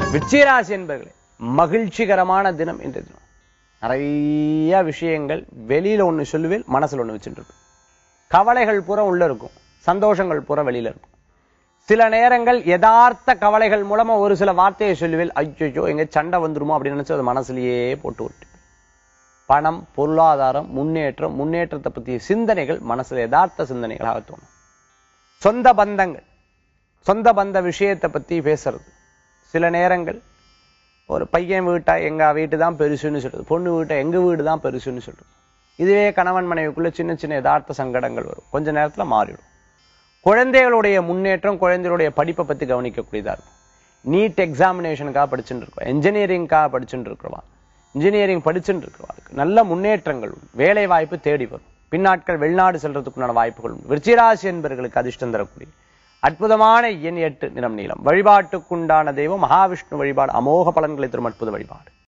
விருச்சிகராசி என்பர்களே மகிழ்ச்சிகரமான தினம் இன்றைய தினம் நிறைய விஷயங்கள் வெளியில ஒண்ணு சொல்லுவேன் மனசுல ஒண்ணு வச்சுட்டு இருக்கும் கவலைகள் பூரா உள்ள இருக்கும் சந்தோஷங்கள் பூரா வெளியில இருக்கும் சில நேரங்கள் யதார்த்த கவலைகள் மூலமா ஒரு சில வார்த்தையை சொல்லுவேன் ஐயோ எங்க சண்டை வந்துருமோ அப்படின்னு நினைச்சு அது மனசுலயே போட்டு விட்டு பணம் பொருளாதாரம் முன்னேற்றம் முன்னேற்றத்தை பற்றிய சிந்தனைகள் மனசுல யதார்த்த சிந்தனைகளாக தோணும் சொந்த பந்தங்கள் சொந்த பந்த விஷயத்தை பத்தி பேசுறது சில நேரங்கள் ஒரு பையன் வீட்டா எங்க வீட்டு தான் பெருசுன்னு சொல்றது பொண்ணு வீட்டா எங்க வீடு தான் பெருசுன்னு சொல்றது இதுவே கணவன் மனைவிக்குள்ள சின்ன சின்ன யதார்த்த சங்கடங்கள் வரும் கொஞ்ச நேரத்துல மாறிடும் குழந்தைகளுடைய முன்னேற்றம் குழந்தைகளுடைய படிப்பை பத்தி கவனிக்கக்கூடியதா இருக்கும் நீட் எக்ஸாமினேஷனுக்காக படிச்சுட்டு இருக்கோம் இன்ஜினியரிங்காக படிச்சுட்டு இருக்கிறவா இன்ஜினியரிங் படிச்சுட்டு இருக்கிறவாளுக்கு நல்ல முன்னேற்றங்கள் உண்டு வேலை வாய்ப்பு தேடி வரும் பின்னாட்கள் வெளிநாடு செல்றதுக்குண்டான வாய்ப்புகள் உண்டு விருச்சிராசி என்பவர்களுக்கு அதிர்ஷ்டம் தரக்கூடிய அற்புதமான எண் எட்டு நிறம் நீளம் வழிபாட்டுக்குண்டான தெய்வம் மகாவிஷ்ணு வழிபாடு அமோக பலன்களை தரும் அற்புத வழிபாடு